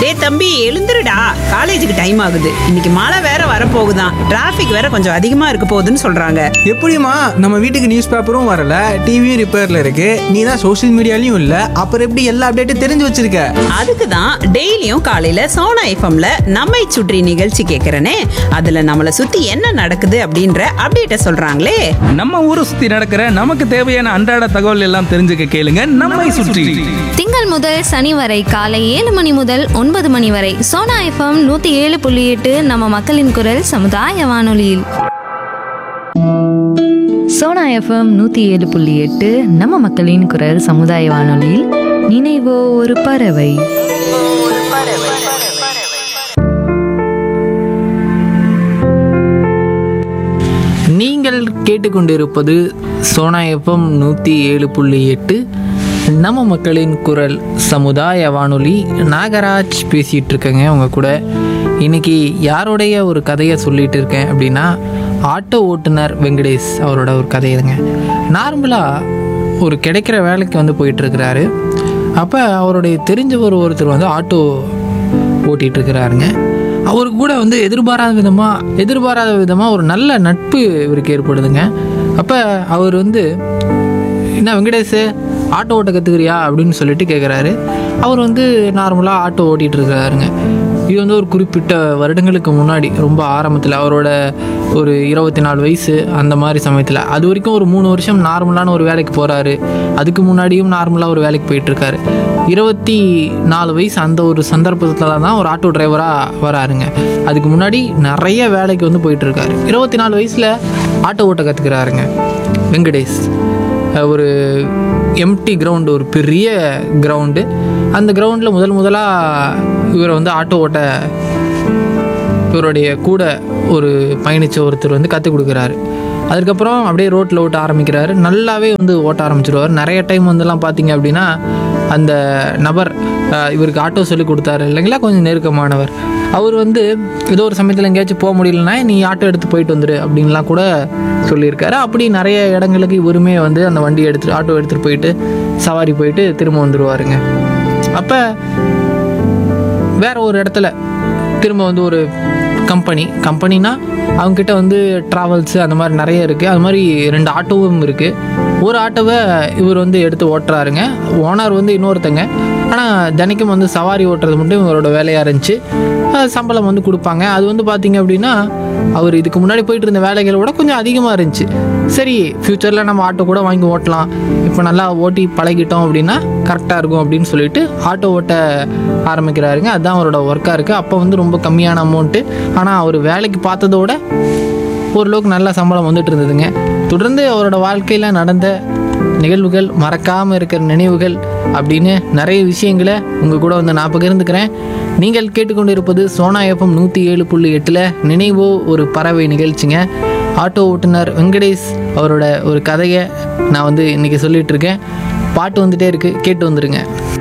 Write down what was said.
டேய் தம்பி எழுந்துருடா காலேஜுக்கு டைம் ஆகுது இன்னைக்கு மழை வேற வரப்போகுதாம் டிராஃபிக் வேற கொஞ்சம் அதிகமா இருக்க போகுதுன்னு சொல்றாங்க எப்படிம்மா நம்ம வீட்டுக்கு நியூஸ் பேப்பரும் வரல டிவியும் ரிப்பேர்ல இருக்கு நீ தான் சோஷியல் மீடியாலையும் இல்ல அப்புறம் எப்படி எல்லா அப்டேட்டும் தெரிஞ்சு வச்சிருக்க அதுக்கு தான் டெய்லியும் காலையில சோனா எஃப்எம்ல நம்மை சுற்றி நிகழ்ச்சி கேட்கறனே அதுல நம்மளை சுத்தி என்ன நடக்குது அப்படின்ற அப்டேட்ட சொல்றாங்களே நம்ம ஊரை சுத்தி நடக்கிற நமக்கு தேவையான அன்றாட தகவல் எல்லாம் தெரிஞ்சுக்க கேளுங்க நம்மை சுற்றி திங்கள் முதல் சனி வரை காலை ஏழு மணி முதல் ஒன்பது மணி வரை சோனா எஃப்எம் நூத்தி ஏழு புள்ளி எட்டு நம்ம மக்களின் குரல் சமுதாய வானொலியில் சோனா எஃப்எம் நூற்றி ஏழு புள்ளி எட்டு நம்ம மக்களின் குரல் சமுதாய வானொலியில் நினைவோ ஒரு பறவை நீங்கள் கேட்டுக்கொண்டிருப்பது சோனா எஃப்எம் நூற்றி ஏழு புள்ளி எட்டு நம்ம மக்களின் குரல் சமுதாய வானொலி நாகராஜ் பேசிகிட்டு இருக்கேங்க உங்க கூட இன்னைக்கு யாருடைய ஒரு கதையை சொல்லிட்டு இருக்கேன் அப்படின்னா ஆட்டோ ஓட்டுநர் வெங்கடேஷ் அவரோட ஒரு கதையுங்க நார்மலாக ஒரு கிடைக்கிற வேலைக்கு வந்து போயிட்டுருக்கிறாரு அப்போ அவருடைய தெரிஞ்சவர் ஒருத்தர் வந்து ஆட்டோ ஓட்டிகிட்டு இருக்கிறாருங்க அவருக்கு கூட வந்து எதிர்பாராத விதமாக எதிர்பாராத விதமாக ஒரு நல்ல நட்பு இவருக்கு ஏற்படுதுங்க அப்போ அவர் வந்து என்ன வெங்கடேஷ் ஆட்டோ ஓட்ட கற்றுக்கிறியா அப்படின்னு சொல்லிட்டு கேட்குறாரு அவர் வந்து நார்மலாக ஆட்டோ ஓட்டிகிட்டு இருக்கிறாருங்க இது வந்து ஒரு குறிப்பிட்ட வருடங்களுக்கு முன்னாடி ரொம்ப ஆரம்பத்தில் அவரோட ஒரு இருபத்தி நாலு வயசு அந்த மாதிரி சமயத்தில் அது வரைக்கும் ஒரு மூணு வருஷம் நார்மலான ஒரு வேலைக்கு போகிறாரு அதுக்கு முன்னாடியும் நார்மலாக ஒரு வேலைக்கு போயிட்டுருக்காரு இருபத்தி நாலு வயசு அந்த ஒரு சந்தர்ப்பத்தில் தான் ஒரு ஆட்டோ டிரைவராக வராருங்க அதுக்கு முன்னாடி நிறைய வேலைக்கு வந்து போயிட்டுருக்காரு இருபத்தி நாலு வயசில் ஆட்டோ ஓட்ட கற்றுக்கிறாருங்க வெங்கடேஷ் அஹ் ஒரு எம்டி கிரவுண்டு ஒரு பெரிய கிரவுண்டு அந்த கிரவுண்டில் முதல் முதலாக இவரை வந்து ஆட்டோ ஓட்ட இவருடைய கூட ஒரு பயணிச்ச ஒருத்தர் வந்து கற்றுக் கொடுக்குறாரு அதுக்கப்புறம் அப்படியே ரோட்டில் ஓட்ட ஆரம்பிக்கிறாரு நல்லாவே வந்து ஓட்ட ஆரம்பிச்சிருவார் நிறைய டைம் வந்துலாம் பார்த்தீங்க அப்படின்னா அந்த நபர் அஹ், இவருக்கு ஆட்டோ சொல்லி கொடுத்தாரு இல்லைங்களா கொஞ்சம் நெருக்கமானவர் அவர் வந்து ஏதோ ஒரு சமயத்தில் எங்கேயாச்சும் போக முடியலன்னா நீ ஆட்டோ எடுத்து போயிட்டு வந்துரு அப்படின்லாம் கூட சொல்லியிருக்காரு அப்படி நிறைய இடங்களுக்கு இவருமே வந்து அந்த வண்டி எடுத்துட்டு ஆட்டோ எடுத்துகிட்டு போயிட்டு சவாரி போயிட்டு திரும்ப வந்துடுவாருங்க அப்போ வேற ஒரு இடத்துல திரும்ப வந்து ஒரு கம்பெனி கம்பெனினா அவங்கக்கிட்ட வந்து ட்ராவல்ஸு அந்த மாதிரி நிறைய இருக்குது அது மாதிரி ரெண்டு ஆட்டோவும் இருக்குது ஒரு ஆட்டோவை இவர் வந்து எடுத்து ஓட்டுறாருங்க ஓனர் வந்து இன்னொருத்தங்க ஆனால் தினைக்கும் வந்து சவாரி ஓட்டுறது மட்டும் இவரோட வேலையாக இருந்துச்சு அஹ் சம்பளம் வந்து கொடுப்பாங்க அது வந்து பார்த்தீங்க அப்படின்னா அவர் இதுக்கு முன்னாடி போயிட்டு இருந்த வேலைகளை விட கொஞ்சம் அதிகமாக இருந்துச்சு சரி ஃப்யூச்சரில் நம்ம ஆட்டோ கூட வாங்கி ஓட்டலாம் இப்போ நல்லா ஓட்டி பழகிட்டோம் அப்படின்னா கரெக்டாக இருக்கும் அப்படின்னு சொல்லிட்டு ஆட்டோ ஓட்ட ஆரம்பிக்கிறாருங்க அதுதான் அவரோட ஒர்க்காக இருக்குது அப்போ வந்து ரொம்ப கம்மியான அமௌண்ட்டு ஆனால் அவர் வேலைக்கு பார்த்ததோட ஓரளவுக்கு நல்ல சம்பளம் வந்துட்டு இருந்ததுங்க தொடர்ந்து அவரோட வாழ்க்கையில் நடந்த நிகழ்வுகள் மறக்காமல் இருக்கிற நினைவுகள் அப்படின்னு நிறைய விஷயங்களை உங்கள் கூட வந்து நான் பகிர்ந்துக்கிறேன் நீங்கள் கேட்டுக்கொண்டிருப்பது சோனா எஃப்எம் நூற்றி ஏழு புள்ளி எட்டில் நினைவோ ஒரு பறவை நிகழ்ச்சிங்க ஆட்டோ ஓட்டுநர் வெங்கடேஷ் அவரோட ஒரு கதையை நான் வந்து இன்றைக்கி சொல்லிகிட்டு இருக்கேன் பாட்டு வந்துட்டே இருக்குது கேட்டு வந்துருங்க